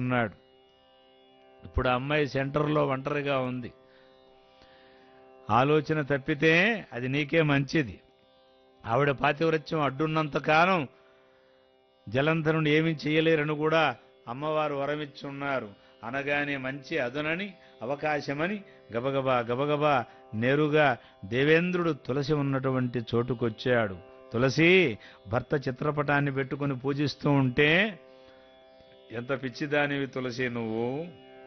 ఉన్నాడు ఇప్పుడు ఆ అమ్మాయి సెంటర్లో ఒంటరిగా ఉంది ఆలోచన తప్పితే అది నీకే మంచిది ఆవిడ పాతివ్రత్యం అడ్డున్నంత కాలం జలంధరుని ఏమీ చేయలేరని కూడా అమ్మవారు వరమిచ్చున్నారు అనగానే మంచి అదునని అవకాశమని గబగబా గబగబా నేరుగా దేవేంద్రుడు తులసి ఉన్నటువంటి చోటుకొచ్చాడు తులసి భర్త చిత్రపటాన్ని పెట్టుకుని పూజిస్తూ ఉంటే ఎంత పిచ్చిదానివి తులసి నువ్వు